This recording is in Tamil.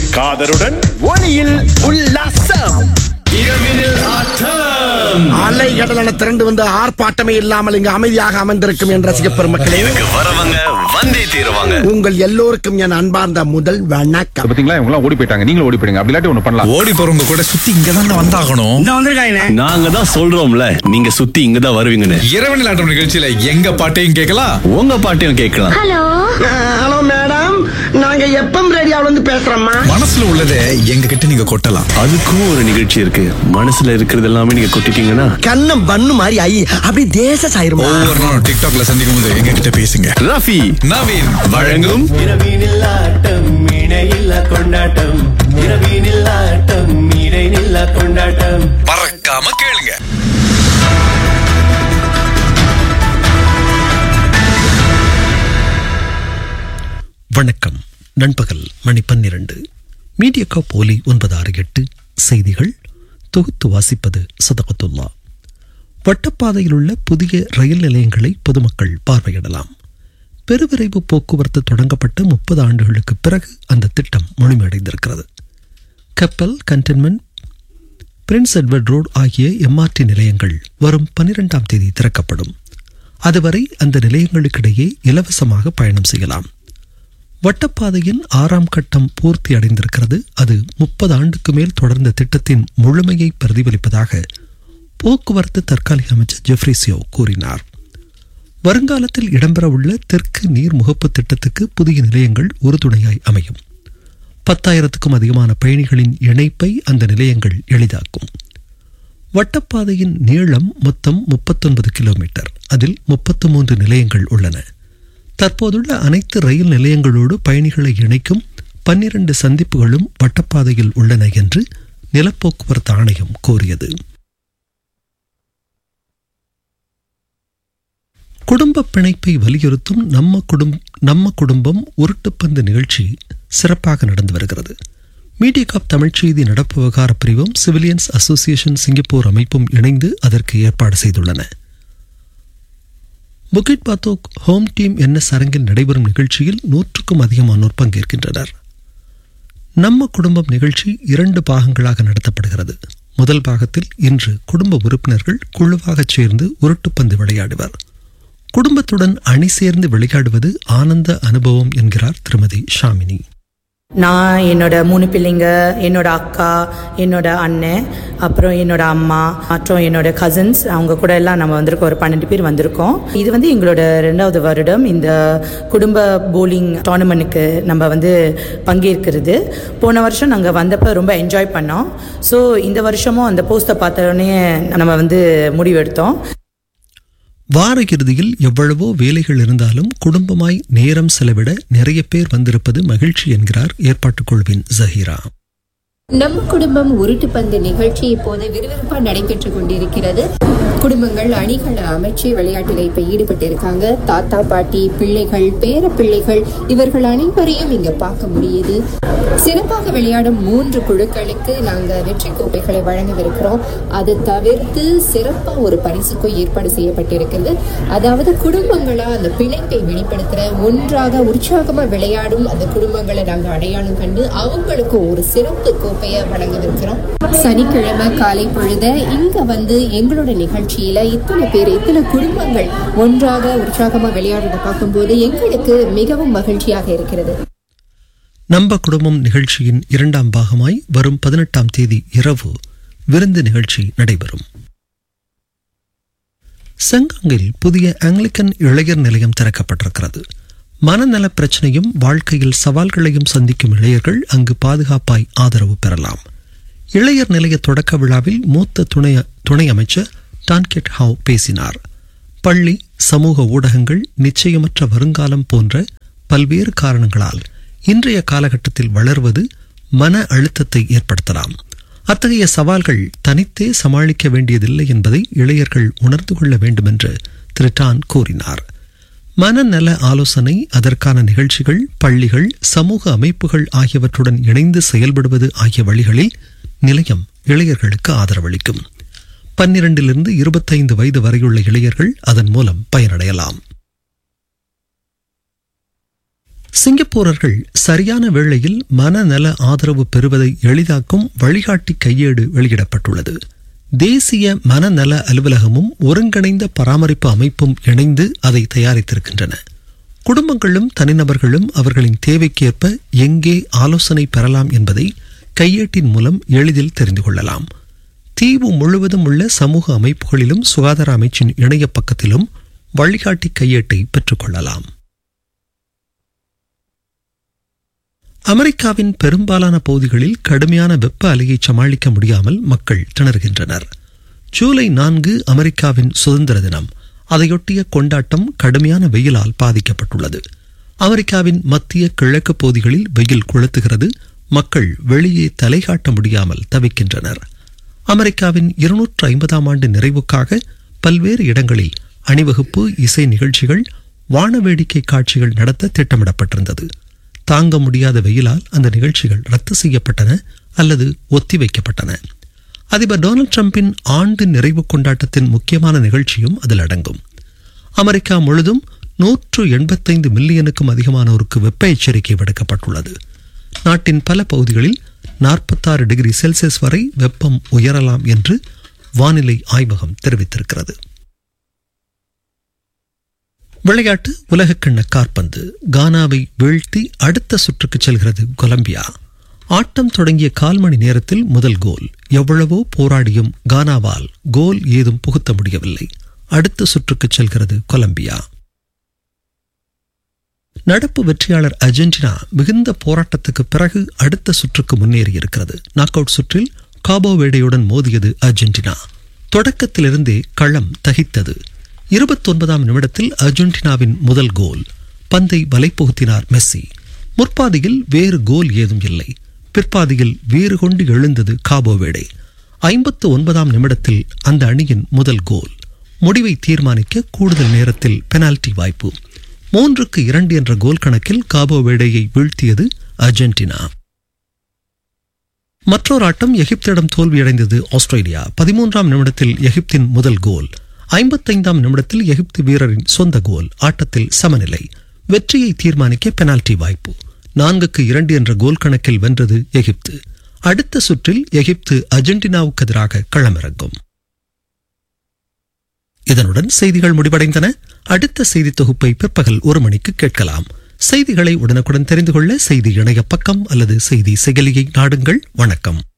காதருடன் ஒளியில் உல்லாசம் இரவினில் ஆட்டம் அலைகடலான திரண்டு வந்து ஆர்ப்பாட்டமே இல்லாமல் இங்கு அமைதியாக அமர்ந்திருக்கும் என் ரசிக பெருமக்களே இதுக்கு வரவங்க வந்தே தீருவாங்க உங்கள் எல்லோருக்கும் என் அன்பார்ந்த முதல் வணக்கம் பாத்தீங்களா இவங்க எல்லாம் ஓடி போயிட்டாங்க நீங்களும் ஓடி போயிடுங்க அப்படி இல்லாட்டி ஒண்ணு பண்ணலாம் ஓடி போறவங்க கூட சுத்தி இங்க தான் வந்தாகணும் நாங்க தான் சொல்றோம்ல நீங்க சுத்தி இங்க தான் வருவீங்கன்னு இரவு நிலாட்டம் நிகழ்ச்சியில எங்க பாட்டையும் கேட்கலாம் உங்க பாட்டையும் கேட்கலாம் ஹலோ மேடம் நாங்க எப்பம் ரேடியோல இருந்து பேசுறோம்மா மனசுல உள்ளதை எங்க கிட்ட நீங்க கொட்டலாம் அதுக்கும் ஒரு நிகழ்ச்சி இருக்கு மனசுல இருக்கிறது எல்லாமே நீங்க கொட்டிட்டீங்கன்னா கண்ணம் பண்ணு மாதிரி ஐ அப்படி தேச சாயிருமா ஒவ்வொரு நாளும் டிக்டாக்ல சந்திக்கும் போது எங்க கிட்ட பேசுங்க ரஃபி நவீன் வழங்கும் இரவினில் ஆட்டம் இணையில்லா கொண்டாட்டம் இரவினில் ஆட்டம் இடைநில்லா கொண்டாட்டம் பறக்காம கேளுங்க வணக்கம் நண்பகல் மணி பன்னிரண்டு மீடியா போலி ஒன்பது ஆறு எட்டு செய்திகள் தொகுத்து வாசிப்பது சதகத்துல்லா வட்டப்பாதையில் உள்ள புதிய ரயில் நிலையங்களை பொதுமக்கள் பார்வையிடலாம் பெருவிரைவு போக்குவரத்து தொடங்கப்பட்ட முப்பது ஆண்டுகளுக்கு பிறகு அந்த திட்டம் முழுமையடைந்திருக்கிறது Keppel Cantonment Prince Edward Road ஆகிய எம்ஆர்டி நிலையங்கள் வரும் பன்னிரெண்டாம் தேதி திறக்கப்படும் அதுவரை அந்த நிலையங்களுக்கிடையே இலவசமாக பயணம் செய்யலாம் வட்டப்பாதையின் ஆறாம் கட்டம் பூர்த்தி அடைந்திருக்கிறது அது முப்பது ஆண்டுக்கு மேல் தொடர்ந்த திட்டத்தின் முழுமையை பிரதிபலிப்பதாக போக்குவரத்து தற்காலிக அமைச்சர் ஜெஃப்ரிசியோ கூறினார் வருங்காலத்தில் இடம்பெறவுள்ள தெற்கு நீர் முகப்பு திட்டத்துக்கு புதிய நிலையங்கள் உறுதுணையாய் அமையும் பத்தாயிரத்துக்கும் அதிகமான பயணிகளின் இணைப்பை அந்த நிலையங்கள் எளிதாக்கும் வட்டப்பாதையின் நீளம் மொத்தம் முப்பத்தொன்பது கிலோமீட்டர் அதில் முப்பத்து மூன்று நிலையங்கள் உள்ளன தற்போதுள்ள அனைத்து ரயில் நிலையங்களோடு பயணிகளை இணைக்கும் பன்னிரண்டு சந்திப்புகளும் வட்டப்பாதையில் உள்ளன என்று நிலப்போக்குவரத்து ஆணையம் கோரியது குடும்ப பிணைப்பை வலியுறுத்தும் நம்ம குடும் நம்ம குடும்பம் உருட்டுப்பந்து நிகழ்ச்சி சிறப்பாக நடந்து வருகிறது மீடியா காப் தமிழ்ச் செய்தி நடப்பு விவகார பிரிவும் சிவிலியன்ஸ் அசோசியேஷன் சிங்கப்பூர் அமைப்பும் இணைந்து அதற்கு ஏற்பாடு செய்துள்ளன Bukit Batok Home Team NS அரங்கில் நடைபெறும் நிகழ்ச்சியில் நூற்றுக்கும் அதிகமானோர் பங்கேற்கின்றனர் நம்ம குடும்பம் நிகழ்ச்சி இரண்டு பாகங்களாக நடத்தப்படுகிறது முதல் பாகத்தில் இன்று குடும்ப உறுப்பினர்கள் குழுவாகச் சேர்ந்து உருட்டுப்பந்து விளையாடுவர் குடும்பத்துடன் அணி சேர்ந்து விளையாடுவது ஆனந்த அனுபவம் என்கிறார் திருமதி ஷாமினி நான் என்னோட மூணு பிள்ளைங்க என்னோட அக்கா என்னோட அண்ணன் அப்புறம் என்னோட அம்மா மற்றும் என்னோட கசின்ஸ் அவங்க கூட எல்லாம் நம்ம வந்திருக்கோம் ஒரு பன்னெண்டு பேர் வந்திருக்கோம் இது வந்து எங்களோட ரெண்டாவது வருடம் இந்த குடும்ப போலிங் டோர்னமெண்ட்டுக்கு நம்ம வந்து பங்கேற்கிறது போன வருஷம் நாங்கள் வந்தப்போ ரொம்ப என்ஜாய் பண்ணோம் ஸோ இந்த வருஷமும் அந்த போஸ்ட்டை பார்த்தோடனே நம்ம வந்து முடிவெடுத்தோம் வார இறுதியில் எவ்வளவோ வேலைகள் இருந்தாலும் குடும்பமாய் நேரம் செலவிட நிறைய பேர் வந்திருப்பது மகிழ்ச்சி என்கிறார் ஏற்பாட்டுக் குழுவின் ஜஹீரா நம்ம குடும்பம் உருட்டு பந்து நிகழ்ச்சி இப்போது விறுவிறுப்பா நடைபெற்றுக் கொண்டிருக்கிறது குடும்பங்கள் அணிகளை அமைச்சு விளையாட்டில் இப்ப ஈடுபட்டு இருக்காங்க தாத்தா பாட்டி பிள்ளைகள் பேர பிள்ளைகள் இவர்கள் அனைவரையும் இங்க பார்க்க முடியுது சிறப்பாக விளையாடும் மூன்று குழுக்களுக்கு நாங்க வெற்றி கோப்பைகளை வழங்கவிருக்கிறோம் அது தவிர்த்து சிறப்பா ஒரு பரிசுக்கும் ஏற்பாடு செய்யப்பட்டிருக்கிறது அதாவது குடும்பங்களா அந்த பிணைப்பை வெளிப்படுத்துற ஒன்றாக உற்சாகமா விளையாடும் அந்த குடும்பங்களை நாங்க அடையாளம் கண்டு அவங்களுக்கு ஒரு சிறப்பு கோப்பையை வழங்கவிருக்கிறோம் சனிக்கிழமை காலை பொழுத இங்க வந்து எங்களோட நிகழ்ச்சியில இத்தனை பேர் இத்தனை குடும்பங்கள் ஒன்றாக உற்சாகமா விளையாடுறத பார்க்கும்போது எங்களுக்கு மிகவும் மகிழ்ச்சியாக இருக்கிறது நம்ப குடும்பம் நிகழ்ச்சியின் இரண்டாம் பாகமாய் வரும் பதினெட்டாம் தேதி இரவு விருந்து நிகழ்ச்சி நடைபெறும் செங்காங்கில் புதிய ஆங்கிலிக்கன் இளையர் நிலையம் திறக்கப்பட்டிருக்கிறது மனநல பிரச்சனையும் வாழ்க்கையில் சவால்களையும் சந்திக்கும் இளையர்கள் அங்கு பாதுகாப்பாய் ஆதரவு பெறலாம் இளையர் நிலைய தொடக்க விழாவில் மூத்த துணை துணை அமைச்சர் டான்கெட் ஹாவ் பேசினார் பள்ளி சமூக ஊடகங்கள் நிச்சயமற்ற வருங்காலம் போன்ற பல்வேறு காரணங்களால் இன்றைய காலகட்டத்தில் வளர்வது மன அழுத்தத்தை ஏற்படுத்தலாம் அத்தகைய சவால்கள் தனித்தே சமாளிக்க வேண்டியதில்லை என்பதை இளையர்கள் உணர்ந்து கொள்ள வேண்டுமென்று திரு டான் கூறினார் மனநல ஆலோசனை அதற்கான நிகழ்ச்சிகள் பள்ளிகள் சமூக அமைப்புகள் ஆகியவற்றுடன் இணைந்து செயல்படுவது ஆகிய வழிகளில் நிலையம் இளையர்களுக்கு ஆதரவளிக்கும் பன்னிரண்டிலிருந்து இருபத்தைந்து வயது வரையுள்ள இளையர்கள் அதன் மூலம் பயனடையலாம் சிங்கப்பூரர்கள் சரியான வேளையில் மனநல ஆதரவு பெறுவதை எளிதாக்கும் வழிகாட்டி கையேடு வெளியிடப்பட்டுள்ளது தேசிய மனநல அலுவலகமும் ஒருங்கிணைந்த பராமரிப்பு அமைப்பும் இணைந்து அதை தயாரித்திருக்கின்றன குடும்பங்களும் தனிநபர்களும் அவர்களின் தேவைக்கேற்ப எங்கே ஆலோசனை பெறலாம் என்பதை கையேட்டின் மூலம் எளிதில் தெரிந்து கொள்ளலாம் தீவு முழுவதும் உள்ள சமூக அமைப்புகளிலும் சுகாதார அமைச்சின் இணைய பக்கத்திலும் வழிகாட்டி கையேட்டை பெற்றுக்கொள்ளலாம் அமெரிக்காவின் பெரும்பாலான பகுதிகளில் கடுமையான வெப்ப அலையை சமாளிக்க முடியாமல் மக்கள் திணறுகின்றனர் ஜூலை நான்கு அமெரிக்காவின் சுதந்திர தினம் அதையொட்டிய கொண்டாட்டம் கடுமையான வெயிலால் பாதிக்கப்பட்டுள்ளது அமெரிக்காவின் மத்திய கிழக்கு பகுதிகளில் வெயில் கொளுத்துகிறது மக்கள் வெளியே தலை காட்ட முடியாமல் தவிக்கின்றனர் அமெரிக்காவின் இருநூற்று ஐம்பதாம் ஆண்டு நிறைவுக்காக பல்வேறு இடங்களில் அணிவகுப்பு இசை நிகழ்ச்சிகள் வானவேடிக்கை காட்சிகள் நடத்த திட்டமிடப்பட்டிருந்தது தாங்க முடியாத வெயிலால் அந்த நிகழ்ச்சிகள் ரத்து செய்யப்பட்டன அல்லது ஒத்திவைக்கப்பட்டன அதிபர் டொனால்ட் ட்ரம்பின் ஆண்டு நிறைவு கொண்டாட்டத்தின் முக்கியமான நிகழ்ச்சியும் அதில் அடங்கும் அமெரிக்கா முழுதும் நூற்று எண்பத்தைந்து மில்லியனுக்கும் அதிகமானோருக்கு வெப்ப எச்சரிக்கை விடுக்கப்பட்டுள்ளது நாட்டின் பல பகுதிகளில் நாற்பத்தாறு டிகிரி செல்சியஸ் வரை வெப்பம் உயரலாம் என்று வானிலை ஆய்வகம் தெரிவித்திருக்கிறது விளையாட்டு உலகக்கிண்ண காற்பந்து கானாவை வீழ்த்தி அடுத்த சுற்றுக்கு செல்கிறது கொலம்பியா ஆட்டம் தொடங்கிய கால் மணி நேரத்தில் முதல் கோல் எவ்வளவோ போராடியும் கானாவால் கோல் ஏதும் புகுத்த முடியவில்லை அடுத்த சுற்றுக்கு செல்கிறது கொலம்பியா நடப்பு வெற்றியாளர் அர்ஜென்டினா மிகுந்த போராட்டத்துக்கு பிறகு அடுத்த சுற்றுக்கு முன்னேறி இருக்கிறது நாக் அவுட் சுற்றில் காபோவேடையுடன் மோதியது அர்ஜென்டினா தொடக்கத்திலிருந்தே களம் தகித்தது இருபத்தொன்பதாம் நிமிடத்தில் அர்ஜென்டினாவின் முதல் கோல் பந்தை வலைப்புகுத்தினார் மெஸ்ஸி முற்பாதியில் வேறு கோல் ஏதும் இல்லை பிற்பாதியில் வேறு கொண்டு எழுந்தது காபோவேடே ஐம்பத்து ஒன்பதாம் நிமிடத்தில் அந்த அணியின் முதல் கோல் முடிவை தீர்மானிக்க கூடுதல் நேரத்தில் பெனால்டி வாய்ப்பு மூன்றுக்கு இரண்டு என்ற கோல் கணக்கில் காபோவேடையை வீழ்த்தியது அர்ஜென்டினா மற்றொரு ஆட்டம் எகிப்திடம் தோல்வியடைந்தது ஆஸ்திரேலியா பதிமூன்றாம் நிமிடத்தில் எகிப்தின் முதல் கோல் ஐம்பத்தைந்தாம் நிமிடத்தில் எகிப்து வீரரின் சொந்த கோல் ஆட்டத்தில் சமநிலை வெற்றியை தீர்மானிக்க பெனால்டி வாய்ப்பு நான்குக்கு இரண்டு என்ற கோல் கணக்கில் வென்றது எகிப்து அடுத்த சுற்றில் எகிப்து அர்ஜென்டினாவுக்கு எதிராக களமிறங்கும் இதனுடன் செய்திகள் முடிவடைந்தன அடுத்த செய்தி தொகுப்பை பிற்பகல் ஒரு மணிக்கு கேட்கலாம் செய்திகளை உடனுக்குடன் தெரிந்து கொள்ள செய்தி இணைய பக்கம் அல்லது செய்தி செயலியை நாடுங்கள் வணக்கம்